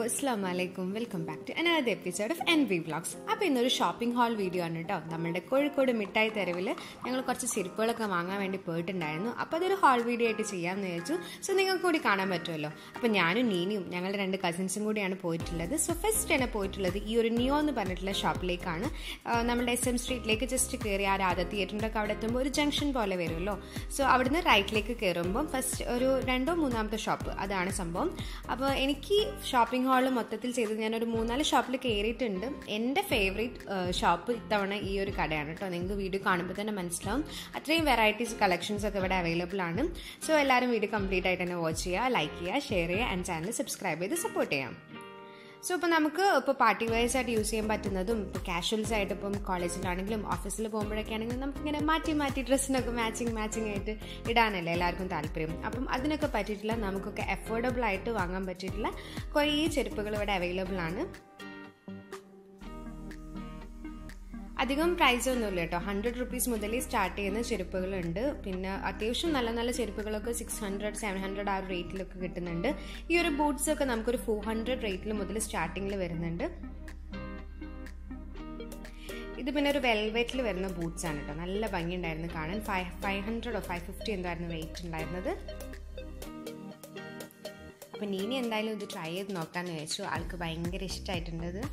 അസ്സാം വലൈക്കും welcome back to another episode of N V vlogs അപ്പോൾ ഇന്നൊരു ഷോപ്പിംഗ് ഹാൾ വീഡിയോ ആണ് കേട്ടോ നമ്മുടെ കോഴിക്കോട് മിഠായി തെരുവിൽ ഞങ്ങൾ കുറച്ച് ചെരുപ്പുകളൊക്കെ വാങ്ങാൻ വേണ്ടി പോയിട്ടുണ്ടായിരുന്നു അപ്പോൾ അതൊരു ഹാൾ വീഡിയോ ആയിട്ട് ചെയ്യാമെന്ന് വിചാരിച്ചു സോ നിങ്ങൾക്ക് കൂടി കാണാൻ പറ്റുമല്ലോ അപ്പോൾ ഞാനും നീനിയും ഞങ്ങളുടെ രണ്ട് കസിൻസും കൂടിയാണ് പോയിട്ടുള്ളത് സോ ഫസ്റ്റ് തന്നെ പോയിട്ടുള്ളത് ഈ ഒരു നിയോ എന്ന് പറഞ്ഞിട്ടുള്ള ഷോപ്പിലേക്കാണ് ആ, നമ്മുടെ എസ് എം സ്ട്രീറ്റിലേക്ക് ജസ്റ്റ് കയറി ആ രാധ തിയേറ്ററിൻ്റെ ഒക്കെ അവിടെ എത്തുമ്പോൾ ഒരു ജംഗ്ഷൻ പോലെ വരുമല്ലോ സോ അവിടുന്ന് റൈറ്റിലേക്ക് കയറുമ്പോൾ ഫസ്റ്റ് ഒരു രണ്ടോ മൂന്നാമത്തെ ഷോപ്പ് അതാണ് സംഭവം അപ്പോൾ എനിക്ക് ഷോപ്പിംഗ് ഹാൾ മൊത്തത്തിൽ ചെയ്തത് ഞാനൊരു മൂന്നാല് ഷോപ്പിൽ കയറിയിട്ടുണ്ട് എൻ്റെ ഫേവറേറ്റ് ഷോപ്പ് ഇത്തവണ ഈ ഒരു കടയാണ് കേട്ടോ നിങ്ങൾക്ക് വീഡിയോ കാണുമ്പോൾ തന്നെ മനസ്സിലാവും അത്രയും വെറൈറ്റീസ് കളക്ഷൻസ് ഒക്കെ ഇവിടെ അവൈലബിൾ ആണ് സോ എല്ലാവരും വീഡിയോ കംപ്ലീറ്റ് ആയിട്ട് തന്നെ വാച്ച് ചെയ്യുക ലൈക്ക് ചെയ്യുക ഷെയർ ചെയ്യുക ആൻഡ് ചാനൽ സബ്സ്ക്രൈബ് ചെയ്ത് സപ്പോർട്ട് ചെയ്യാം സോ ഇപ്പോൾ നമുക്ക് ഇപ്പോൾ പാർട്ടി വെയർസ് ആയിട്ട് യൂസ് ചെയ്യാൻ പറ്റുന്നതും ഇപ്പോൾ കാഷ്വൽസ് ആയിട്ട് ഇപ്പം കോളേജിലാണെങ്കിലും ഓഫീസിൽ പോകുമ്പോഴൊക്കെ ആണെങ്കിലും നമുക്കിങ്ങനെ മാറ്റി മാറ്റി ഡ്രസ്സിനൊക്കെ മാച്ചിങ് മാച്ചിങ് ആയിട്ട് ഇടാനല്ലേ എല്ലാവർക്കും താല്പര്യം അപ്പം അതിനൊക്കെ പറ്റിയിട്ടുള്ള നമുക്കൊക്കെ അഫോർഡബിൾ ആയിട്ട് വാങ്ങാൻ പറ്റിയിട്ടുള്ള കുറേ ചെരുപ്പുകൾ ഇവിടെ അവൈലബിൾ ആണ് അധികം പ്രൈസ് ഒന്നുമില്ല കേട്ടോ ഹൺഡ്രഡ് റുപ്പീസ് മുതലേ സ്റ്റാർട്ട് ചെയ്യുന്ന ചെരുപ്പുകളുണ്ട് പിന്നെ അത്യാവശ്യം നല്ല നല്ല ചെരുപ്പുകളൊക്കെ സിക്സ് ഹൺഡ്രഡ് സെവൻ ഹൺഡ്രഡ് ആ ഒരു റേറ്റിലൊക്കെ കിട്ടുന്നുണ്ട് ഈ ഒരു ബൂട്ട്സ് ഒക്കെ നമുക്കൊരു ഫോർ ഹൺഡ്രഡ് റേറ്റിൽ മുതൽ സ്റ്റാർട്ടിങ്ങിൽ വരുന്നുണ്ട് ഇത് പിന്നെ ഒരു വെൽവെറ്റിൽ വരുന്ന ബൂട്ട്സ് ആണ് കേട്ടോ നല്ല ഭംഗിയുണ്ടായിരുന്നു കാണാൻ ഫൈവ് ഫൈവ് ഹൺഡ്രഡോ ഫൈവ് ഫിഫ്റ്റി എന്തായിരുന്നു റേറ്റ് ഉണ്ടായിരുന്നത് അപ്പം നീനി എന്തായാലും ഇത് ട്രൈ ചെയ്ത് നോക്കാമെന്ന് വിചാരിച്ചു ആൾക്ക് ഭയങ്കര ഇഷ്ടമായിട്ടുണ്ട് ഇത്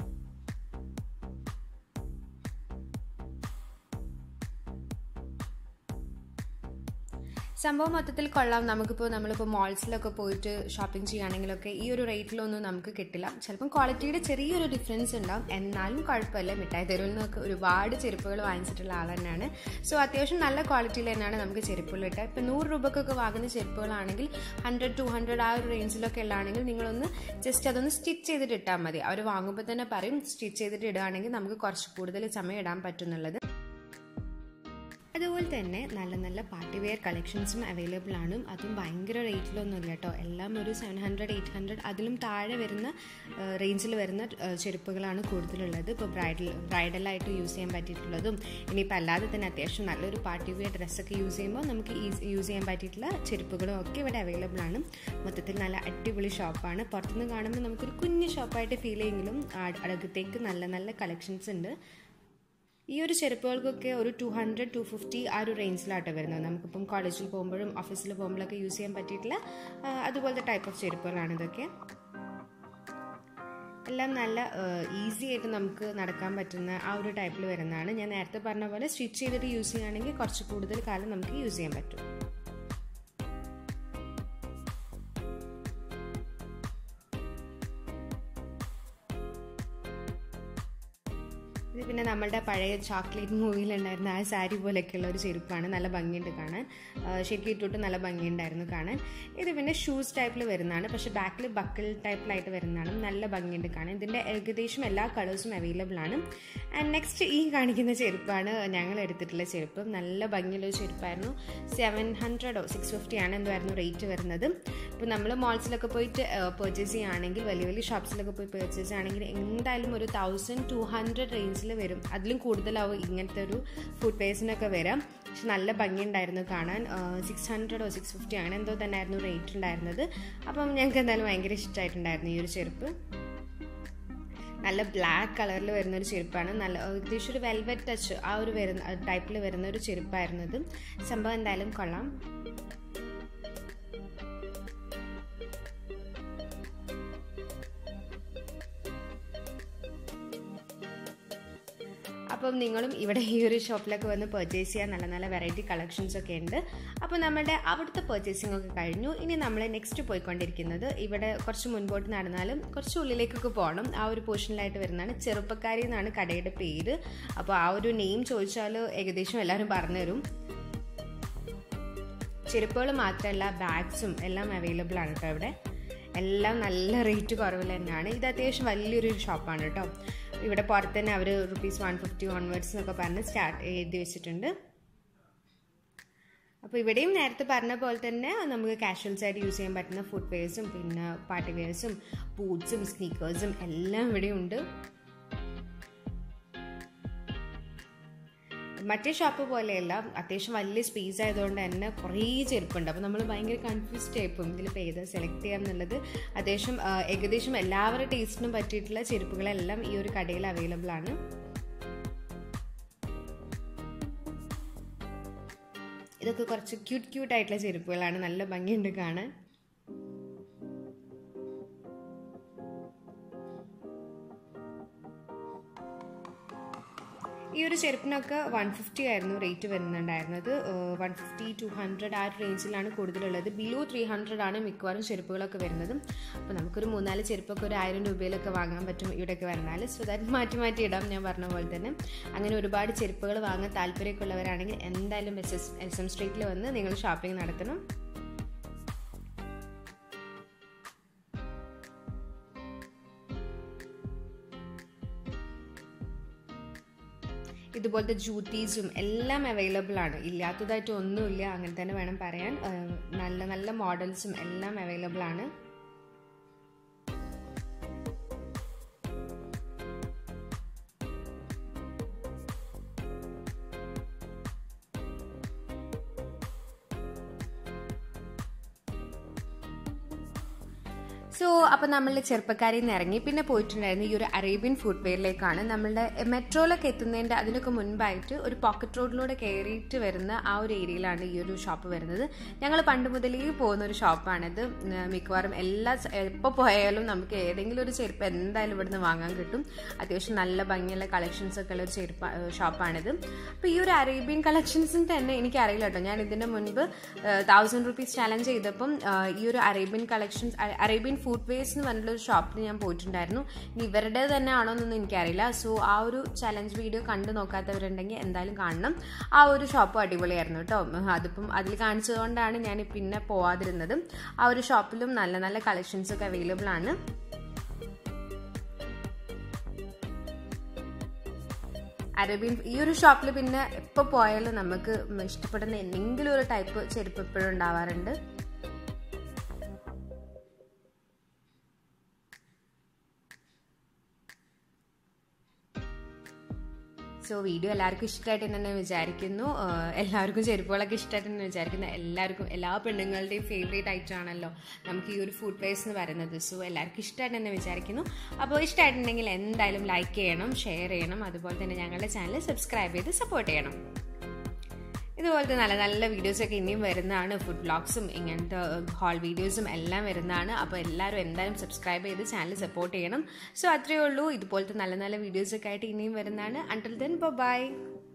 സംഭവം മൊത്തത്തിൽ കൊള്ളാം നമുക്കിപ്പോൾ നമ്മളിപ്പോൾ മോൾസിലൊക്കെ പോയിട്ട് ഷോപ്പിംഗ് ചെയ്യുകയാണെങ്കിലൊക്കെ ഈ ഒരു റേറ്റിലൊന്നും നമുക്ക് കിട്ടില്ല ചിലപ്പം ക്വാളിറ്റിയുടെ ചെറിയൊരു ഡിഫറൻസ് ഉണ്ടാവും എന്നാലും കുഴപ്പമില്ല മിഠായി തെരുവിൽ നിന്നൊക്കെ ഒരുപാട് ചെരുപ്പുകൾ വാങ്ങിച്ചിട്ടുള്ള ആൾ തന്നെയാണ് സോ അത്യാവശ്യം നല്ല ക്വാളിറ്റിയിൽ തന്നെയാണ് നമുക്ക് ചെരുപ്പുകൾ കിട്ടുക ഇപ്പോൾ നൂറ് രൂപക്കൊക്കെ വാങ്ങുന്ന ചെരുപ്പുകളാണെങ്കിൽ ഹൺഡ്രഡ് ടു ഹൺഡ്രഡ് ആ ഒരു റേഞ്ചിലൊക്കെ ഉള്ളതാണെങ്കിൽ നിങ്ങളൊന്ന് ജസ്റ്റ് അതൊന്ന് സ്റ്റിച്ച് ചെയ്തിട്ട് ഇട്ടാൽ മതി അവർ വാങ്ങുമ്പോൾ തന്നെ പറയും സ്റ്റിച്ച് ചെയ്തിട്ട് ഇടുകയാണെങ്കിൽ നമുക്ക് കുറച്ച് കൂടുതൽ സമയം ഇടാൻ പറ്റുന്നുള്ളത് അതുപോലെ തന്നെ നല്ല നല്ല പാർട്ടി വെയർ കളക്ഷൻസും അവൈലബിൾ ആണ് അതും ഭയങ്കര റേറ്റിലൊന്നുമില്ല കേട്ടോ എല്ലാം ഒരു സെവൻ ഹൺഡ്രഡ് എയ്റ്റ് ഹൺഡ്രഡ് അതിലും താഴെ വരുന്ന റേഞ്ചിൽ വരുന്ന ആ, ചെരുപ്പുകളാണ് കൂടുതലുള്ളത് ഇപ്പോൾ ബ്രൈഡൽ ബ്രൈഡലായിട്ട് യൂസ് ചെയ്യാൻ പറ്റിയിട്ടുള്ളതും ഇനിയിപ്പോൾ അല്ലാതെ തന്നെ അത്യാവശ്യം നല്ലൊരു പാർട്ടി വെയർ ഡ്രസ്സൊക്കെ യൂസ് ചെയ്യുമ്പോൾ നമുക്ക് യൂസ് ചെയ്യാൻ പറ്റിയിട്ടുള്ള ചെരുപ്പുകളും ഒക്കെ ഇവിടെ അവൈലബിൾ ആണ് മൊത്തത്തിൽ നല്ല അടിപൊളി ഷോപ്പാണ് പുറത്തുനിന്ന് കാണുമ്പോൾ നമുക്കൊരു കുഞ്ഞു ഷോപ്പായിട്ട് ഫീൽ ചെയ്യെങ്കിലും ആ- അകത്തേക്ക് നല്ല നല്ല കളക്ഷൻസ് ഉണ്ട് ഈ ഒരു ചെരുപ്പുകൾക്കൊക്കെ ഒരു ടു ഹൺഡ്രഡ് ടു ഫിഫ്റ്റി ആ ഒരു റേഞ്ചിലാട്ടോ വരുന്നത് നമുക്കിപ്പം കോളേജിൽ പോകുമ്പോഴും ഓഫീസിൽ പോകുമ്പോഴൊക്കെ യൂസ് ചെയ്യാൻ പറ്റിയിട്ടുള്ള ആ, അതുപോലത്തെ ടൈപ്പ് ഓഫ് ചെരുപ്പുകളാണ് ഇതൊക്കെ എല്ലാം നല്ല ഈസി ആയിട്ട് നമുക്ക് നടക്കാൻ പറ്റുന്ന ആ ഒരു ടൈപ്പിൽ വരുന്നതാണ് ഞാൻ നേരത്തെ പറഞ്ഞ പോലെ സ്റ്റിച്ച് ചെയ്തിട്ട് യൂസ് ചെയ്യുകയാണെങ്കിൽ കുറച്ച് കൂടുതൽ കാലം നമുക്ക് യൂസ് ചെയ്യാൻ പറ്റും ഇത് പിന്നെ നമ്മളുടെ പഴയ ചോക്ലേറ്റ് മൂവിയിലുണ്ടായിരുന്ന ആ സാരി പോലെയൊക്കെയുള്ള ഒരു ചെരുപ്പാണ് നല്ല ഭംഗിയുണ്ട് കാണാൻ ആ, ശരിക്കും ഇട്ടിട്ട് നല്ല ഭംഗിയുണ്ടായിരുന്നു കാണാൻ ഇത് പിന്നെ ഷൂസ് ടൈപ്പിൽ വരുന്നതാണ് പക്ഷേ ബാക്കിൽ ബക്കിൾ ടൈപ്പിലായിട്ട് വരുന്നതാണ് നല്ല ഭംഗിയുണ്ട് കാണാൻ ഇതിൻ്റെ ഏകദേശം എല്ലാ കളേഴ്സും അവൈലബിൾ ആണ് ആൻഡ് നെക്സ്റ്റ് ഈ കാണിക്കുന്ന ചെരുപ്പാണ് ഞങ്ങൾ എടുത്തിട്ടുള്ള ചെരുപ്പ് നല്ല ഭംഗിയുള്ള ഒരു ചെരുപ്പായിരുന്നു സെവൻ ഹൺഡ്രഡോ സിക്സ് ഫിഫ്റ്റി ആണ് എന്തായിരുന്നു റേറ്റ് വരുന്നത് ഇപ്പോൾ നമ്മൾ മോൾസിലൊക്കെ പോയിട്ട് പർച്ചേസ് ചെയ്യുകയാണെങ്കിൽ വലിയ വലിയ ഷോപ്സിലൊക്കെ പോയി പർച്ചേസ് ചെയ്യുകയാണെങ്കിൽ എന്തായാലും ഒരു തൗസൻഡ് ടു ഹൺഡ്രഡ് റേഞ്ചിൽ വരും അതിലും കൂടുതലാവും ഇങ്ങനത്തെ ഒരു ഫുഡ് വെയർസിനൊക്കെ വരാം പക്ഷെ നല്ല ഭംഗിയുണ്ടായിരുന്നു കാണാൻ സിക്സ് ഹൺഡ്രഡോ സിക്സ് ഫിഫ്റ്റി അങ്ങനെ എന്തോ തന്നെയായിരുന്നു റേറ്റ് ഉണ്ടായിരുന്നത് അപ്പം ഞങ്ങൾക്ക് എന്തായാലും ഭയങ്കര ഇഷ്ടമായിട്ടുണ്ടായിരുന്നു ഈ ഒരു ചെരുപ്പ് നല്ല ബ്ലാക്ക് കളറിൽ വരുന്ന ഒരു ചെരുപ്പാണ് നല്ല ഏകദേശം ഒരു വെൽവെറ്റ് ടച്ച് ആ ഒരു വരുന്ന ടൈപ്പിൽ വരുന്ന ഒരു ചെരുപ്പായിരുന്നു ഇത് സംഭവം എന്തായാലും കൊള്ളാം അപ്പം നിങ്ങളും ഇവിടെ ഈ ഒരു ഷോപ്പിലൊക്കെ വന്ന് പർച്ചേസ് ചെയ്യാൻ നല്ല നല്ല വെറൈറ്റി കളക്ഷൻസ് ഒക്കെ ഉണ്ട് അപ്പോൾ നമ്മുടെ അവിടുത്തെ പർച്ചേസിംഗ് ഒക്കെ കഴിഞ്ഞു ഇനി നമ്മൾ നെക്സ്റ്റ് പോയിക്കൊണ്ടിരിക്കുന്നത് ഇവിടെ കുറച്ച് മുൻപോട്ട് നടന്നാലും കുറച്ച് ഉള്ളിലേക്കൊക്കെ പോകണം ആ ഒരു പോർഷനിലായിട്ട് വരുന്നതാണ് ചെറുപ്പക്കാരി എന്നാണ് കടയുടെ പേര് അപ്പോൾ ആ ഒരു നെയിം ചോദിച്ചാൽ ഏകദേശം എല്ലാവരും പറഞ്ഞുതരും ചെരുപ്പുകൾ മാത്രമല്ല ബാഗ്സും എല്ലാം അവൈലബിൾ ആണ് കേട്ടോ ഇവിടെ എല്ലാം നല്ല റേറ്റ് കുറവിൽ തന്നെയാണ് ഇത് അത്യാവശ്യം വലിയൊരു ഷോപ്പാണ് കേട്ടോ ഇവിടെ പുറത്ത് തന്നെ അവർ റുപ്പീസ് വൺ ഫിഫ്റ്റി ഓൺവേർഡ്സ് എന്നൊക്കെ പറഞ്ഞ് സ്റ്റാർട്ട് എഴുതി വെച്ചിട്ടുണ്ട് അപ്പോൾ ഇവിടെയും നേരത്തെ പറഞ്ഞ പോലെ തന്നെ നമുക്ക് കാഷ്വൽസ് ആയിട്ട് യൂസ് ചെയ്യാൻ പറ്റുന്ന ഫുഡ് വെയർസും പിന്നെ പാർട്ടി വെയർസും ബൂട്ട്സും സ്നീക്കേഴ്സും എല്ലാം ഇവിടെ ഉണ്ട് മറ്റേ ഷോപ്പ് പോലെയല്ല അത്യാവശ്യം വലിയ സ്പേസ് ആയതുകൊണ്ട് തന്നെ കുറേ ചെരുപ്പുണ്ട് അപ്പോൾ നമ്മൾ ഭയങ്കര കൺഫ്യൂസ്ഡ് ആയിപ്പോവും ഇതിലിപ്പോൾ ഏതാ സെലക്ട് ചെയ്യാം എന്നുള്ളത് അത്യാവശ്യം ആ, ഏകദേശം എല്ലാവരുടെ ടേസ്റ്റിനും പറ്റിയിട്ടുള്ള ചെരുപ്പുകളെല്ലാം ഈ ഒരു കടയിൽ അവൈലബിൾ ആണ് ഇതൊക്കെ കുറച്ച് ക്യൂട്ട് ക്യൂട്ട് ആയിട്ടുള്ള ചെരുപ്പുകളാണ് നല്ല ഭംഗിയുണ്ട് കാണാൻ ഈ ഒരു ചെരുപ്പിനൊക്കെ വൺ ഫിഫ്റ്റി ആയിരുന്നു റേറ്റ് വരുന്നുണ്ടായിരുന്നത് വൺ ഫിഫ്റ്റി ടു ഹൺഡ്രഡ് ആ ഒരു റേഞ്ചിലാണ് കൂടുതലുള്ളത് ബിലോ ത്രീ ഹൺഡ്രഡ് ആണ് മിക്കവാറും ചെരുപ്പുകളൊക്കെ വരുന്നത് അപ്പോൾ നമുക്കൊരു മൂന്നാല് ചെരുപ്പൊക്കെ ഒരു ആയിരം രൂപയിലൊക്കെ വാങ്ങാൻ പറ്റും ഇവിടെയൊക്കെ വന്നാൽ സോ ദാറ്റ് മാറ്റി മാറ്റി ഇടാം ഞാൻ പറഞ്ഞ പോലെ തന്നെ അങ്ങനെ ഒരുപാട് ചെരുപ്പുകൾ വാങ്ങാൻ താല്പര്യമൊക്കെ ഉള്ളവരാണെങ്കിൽ എന്തായാലും എസ് എസ് എസ് എം സ്ട്രീറ്റിൽ വന്ന് നിങ്ങൾ ഷോപ്പിംഗ് നടത്തണം ഇതുപോലത്തെ ജൂത്തീസും എല്ലാം അവൈലബിൾ ആണ് ഇല്ലാത്തതായിട്ട് ഒന്നുമില്ല അങ്ങനെ തന്നെ വേണം പറയാൻ ആ, നല്ല നല്ല മോഡൽസും എല്ലാം അവൈലബിൾ ആണ് സോ അപ്പോൾ നമ്മൾ ചെറുപ്പക്കാരിൽ നിന്ന് ഇറങ്ങി പിന്നെ പോയിട്ടുണ്ടായിരുന്നു ഈ ഒരു അറേബ്യൻ ഫുഡ് വെയറിലേക്കാണ് നമ്മളുടെ മെട്രോയിലൊക്കെ എത്തുന്നതിൻ്റെ അതിനൊക്കെ മുൻപായിട്ട് ഒരു പോക്കറ്റ് റോഡിലൂടെ കയറിയിട്ട് വരുന്ന ആ ഒരു ഏരിയയിലാണ് ഈ ഒരു ഷോപ്പ് വരുന്നത് ഞങ്ങൾ പണ്ട് മുതലേ പോകുന്ന ഒരു ഷോപ്പാണിത് ഉം, മിക്കവാറും എല്ലാ എപ്പോൾ പോയാലും നമുക്ക് ഏതെങ്കിലും ഒരു ചെരുപ്പ് എന്തായാലും ഇവിടുന്ന് വാങ്ങാൻ കിട്ടും അത്യാവശ്യം നല്ല ഭംഗിയുള്ള കളക്ഷൻസ് ഒക്കെ ഉള്ള ഒരു ചെരുപ്പ് ഷോപ്പാണിത് അപ്പോൾ ഈ ഒരു അറേബ്യൻ കളക്ഷൻസും തന്നെ എനിക്കറിയില്ല കേട്ടോ ഞാൻ ഇതിൻ്റെ മുൻപ് തൗസൻഡ് റുപ്പീസ് ചാലഞ്ച് ചെയ്തപ്പം ആ, ഈ ഒരു Arabian collections Arabian food ways എന്ന് പറഞ്ഞിട്ടുള്ള ഒരു ഷോപ്പിൽ ഞാൻ പോയിട്ടുണ്ടായിരുന്നു ഇനി ഇവരുടെ തന്നെ ആണോ എന്നൊന്നും എനിക്കറിയില്ല സോ ആ ഒരു ചലഞ്ച് വീഡിയോ കണ്ടു നോക്കാത്തവരുണ്ടെങ്കിൽ എന്തായാലും കാണണം ആ ഒരു ഷോപ്പ് അടിപൊളിയായിരുന്നു കേട്ടോ അതിപ്പം അതിൽ കാണിച്ചതുകൊണ്ടാണ് ഞാൻ പിന്നെ പോവാതിരുന്നത് ആ ഒരു ഷോപ്പിലും നല്ല നല്ല കളക്ഷൻസ് ഒക്കെ അവൈലബിൾ ആണ് അറേബ്യൻ ഈ ഒരു ഷോപ്പിൽ പിന്നെ എപ്പോൾ പോയാലും നമുക്ക് ഇഷ്ടപ്പെടുന്ന എന്തെങ്കിലും ഒരു ടൈപ്പ് ചെരുപ്പ് എപ്പോഴും ഉണ്ടാവാറുണ്ട് സോ വീഡിയോ എല്ലാവർക്കും ഇഷ്ടമായിട്ട് തന്നെ വിചാരിക്കുന്നു ആഹ് എല്ലാവർക്കും ചെരുപ്പുകളൊക്കെ ഇഷ്ടമായിട്ട് തന്നെ വിചാരിക്കുന്നു എല്ലാവർക്കും എല്ലാ പെണ്ണുങ്ങളുടെയും ഫേവറേറ്റ് ഐറ്റം ആണല്ലോ നമുക്ക് ഈ ഒരു ഫുഡ് വേസ് എന്ന് പറയുന്നത് സോ എല്ലാവർക്കും ഇഷ്ടമായിട്ട് തന്നെ വിചാരിക്കുന്നു അപ്പോൾ ഇഷ്ടമായിട്ടുണ്ടെങ്കിൽ എന്തായാലും ലൈക്ക് ചെയ്യണം ഷെയർ ചെയ്യണം അതുപോലെ തന്നെ ഞങ്ങളുടെ ചാനൽ സബ്സ്ക്രൈബ് ചെയ്ത് സപ്പോർട്ട് ചെയ്യണം ഇതുപോലത്തെ നല്ല നല്ല വീഡിയോസൊക്കെ ഇനിയും വരുന്നതാണ് ഫുഡ് വ്ളോഗ്സും ഇങ്ങനത്തെ ഹോൾ വീഡിയോസും എല്ലാം വരുന്നതാണ് അപ്പോൾ എല്ലാവരും എന്തായാലും സബ്സ്ക്രൈബ് ചെയ്ത് ചാനൽ സപ്പോർട്ട് ചെയ്യണം സോ അത്രയേ ഉള്ളൂ ഇതുപോലത്തെ നല്ല നല്ല വീഡിയോസൊക്കെ ആയിട്ട് ഇനിയും വരുന്നതാണ് അണ്ടിൽ ദെൻ ബൈ